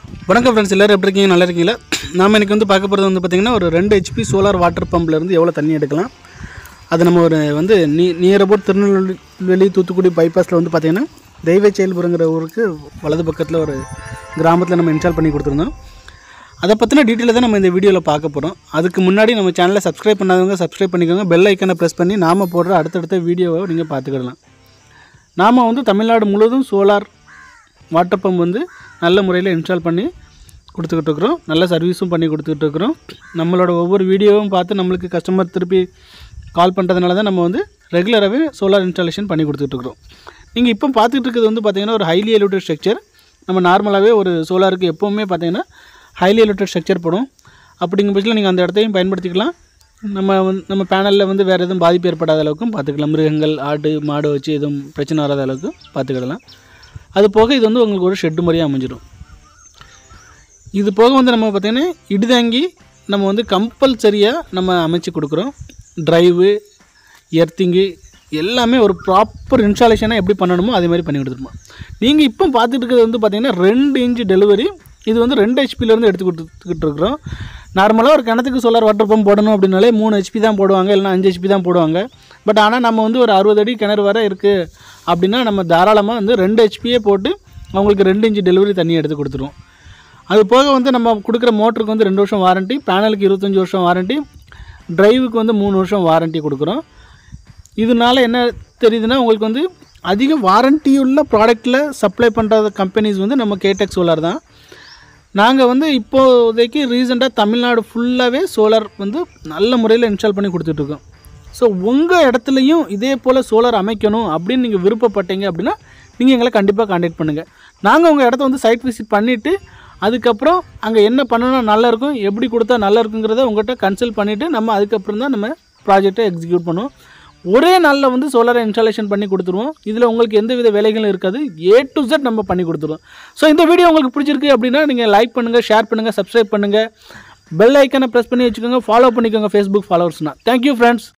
வணக்கம் ஃப்ரெண்ட்ஸ் எல்லோரும் எப்படி இருக்கீங்க நல்லா இருக்கீங்களா நாம இன்னைக்கு வந்து பார்க்க போகிறது வந்து பார்த்திங்கன்னா ஒரு ரெண்டு ஹெச்பி சோலார் வாட்டர் பம்ப்லேருந்து எவ்வளோ தண்ணி எடுக்கலாம் அது நம்ம ஒரு வந்து நீ நியர் அபவுட் திருநெல்வேலி தூத்துக்குடி பைபாஸில் வந்து பார்த்திங்கன்னா தெய்வ செயல்புறங்கிற ஊருக்கு வலது பக்கத்தில் ஒரு கிராமத்தில் நம்ம இன்ஸ்டால் பண்ணி கொடுத்துருந்தோம் அதை பற்றின டீட்டெயிலை தான் நம்ம இந்த வீடியோவில் பார்க்க போகிறோம் அதுக்கு முன்னாடி நம்ம சேனலை சப்ஸ்கிரைப் பண்ணாதவங்க சப்ஸ்கிரைப் பண்ணிக்கோங்க பெல் ஐக்கனை ப்ரெஸ் பண்ணி நாம் போடுற அடுத்தடுத்த வீடியோவை நீங்கள் பார்த்துக்கிடலாம் நாம் வந்து தமிழ்நாடு முழுவதும் சோலார் வாட்டர் பம்ப் வந்து நல்ல முறையில் இன்ஸ்டால் பண்ணி கொடுத்துக்கிட்டு இருக்கிறோம் நல்ல சர்வீஸும் பண்ணி கொடுத்துக்கிட்டு இருக்கிறோம் நம்மளோட ஒவ்வொரு வீடியோவும் பார்த்து நம்மளுக்கு கஸ்டமர் திருப்பி கால் பண்ணுறதுனால தான் நம்ம வந்து ரெகுலராகவே சோலார் இன்ஸ்டாலேஷன் பண்ணி கொடுத்துட்டு இருக்கிறோம் நீங்கள் இப்போ பார்த்துட்டு இருக்கிறது வந்து பார்த்திங்கன்னா ஒரு ஹைலி எலிவேட்டட் ஸ்ட்ரக்சர் நம்ம நார்மலாகவே ஒரு சோலாருக்கு எப்போவுமே பார்த்தீங்கன்னா ஹைலி எலிவேட்டட் ஸ்ட்ரக்சர் போடும் அப்படிங்கும் பட்சத்தில் நீங்கள் அந்த இடத்தையும் பயன்படுத்திக்கலாம் நம்ம வந்து நம்ம பேனலில் வந்து வேறு எதுவும் பாதிப்பு ஏற்படாத அளவுக்கும் பார்த்துக்கலாம் மிருகங்கள் ஆடு மாடு வச்சு எதுவும் பிரச்சனை வராத அளவுக்கு பார்த்துக்கிடலாம் அது போக இது வந்து உங்களுக்கு ஒரு ஷெட்டு மாதிரியே அமைஞ்சிடும் இது போக வந்து நம்ம பார்த்திங்கன்னா இடிதாங்கி நம்ம வந்து கம்பல்சரியாக நம்ம அமைச்சு கொடுக்குறோம் ட்ரைவு எர்த்திங்கு எல்லாமே ஒரு ப்ராப்பர் இன்ஸ்டாலேஷனாக எப்படி பண்ணணுமோ அதே மாதிரி பண்ணி கொடுத்துருப்போம் நீங்கள் இப்போ பார்த்துட்டு இருக்கிறது வந்து பார்த்திங்கன்னா ரெண்டு இன்ச்சு டெலிவரி இது வந்து ரெண்டு ஹெச்பிலேருந்து எடுத்து கொடுத்துக்கிட்டு இருக்கிறோம் நார்மலாக ஒரு கிணத்துக்கு சோலார் வாட்டர் பம்ப் போடணும் அப்படின்னாலே மூணு ஹெச்பி தான் போடுவாங்க இல்லைனா அஞ்சு ஹெச்பி தான் போடுவாங்க பட் ஆனால் நம்ம வந்து ஒரு அறுபது அடி கிணறு வரை இருக்குது அப்படின்னா நம்ம தாராளமாக வந்து ரெண்டு ஹெச்பியே போட்டு அவங்களுக்கு ரெண்டு இன்ச்சு டெலிவரி தண்ணி எடுத்து கொடுத்துருவோம் அது போக வந்து நம்ம கொடுக்குற மோட்டருக்கு வந்து ரெண்டு வருஷம் வாரண்ட்டி பேனலுக்கு இருபத்தஞ்சி வருஷம் வாரண்ட்டி டிரைவுக்கு வந்து மூணு வருஷம் வாரண்ட்டி கொடுக்குறோம் இதனால என்ன தெரியுதுன்னா உங்களுக்கு வந்து அதிக வாரண்ட்டி உள்ள ப்ராடக்ட்டில் சப்ளை பண்ணுற கம்பெனிஸ் வந்து நம்ம கேடெக் சோலார் தான் நாங்கள் வந்து இப்போதைக்கு ரீசெண்டாக தமிழ்நாடு ஃபுல்லாகவே சோலார் வந்து நல்ல முறையில் இன்ஸ்டால் பண்ணி கொடுத்துட்ருக்கோம் ஸோ உங்கள் இடத்துலையும் இதே போல் சோலார் அமைக்கணும் அப்படின்னு நீங்கள் விருப்பப்பட்டீங்க அப்படின்னா நீங்கள் எங்களை கண்டிப்பாக காண்டாக்ட் பண்ணுங்கள் நாங்கள் உங்கள் இடத்த வந்து சைட் விசிட் பண்ணிவிட்டு அதுக்கப்புறம் அங்கே என்ன பண்ணனா நல்லா இருக்கும் எப்படி கொடுத்தா நல்லா இருக்குங்கிறத உங்கள்கிட்ட கன்சல்ட் பண்ணிவிட்டு நம்ம அதுக்கப்புறம் தான் நம்ம ப்ராஜெக்டை எக்ஸிக்யூட் பண்ணுவோம் ஒரே நாளில் வந்து சோலாரை இன்ஸ்டாலேஷன் பண்ணி கொடுத்துருவோம் இதில் உங்களுக்கு எந்த வித வேலைகளும் இருக்காது ஏ டு Z நம்ம பண்ணி கொடுத்துருவோம் ஸோ இந்த வீடியோ உங்களுக்கு பிடிச்சிருக்கு அப்படின்னா நீங்கள் லைக் பண்ணுங்கள் ஷேர் பண்ணுங்கள் சப்ஸ்கிரைப் பண்ணுங்கள் பெல் ஐக்கனை ப்ரெஸ் பண்ணி வச்சுக்கோங்க ஃபாலோ பண்ணிக்கோங்க ஃபேஸ்புக் ஃபாலோவர்ஸ்னால் தேங்க்யூ ஃப்ரெண்ட்ஸ்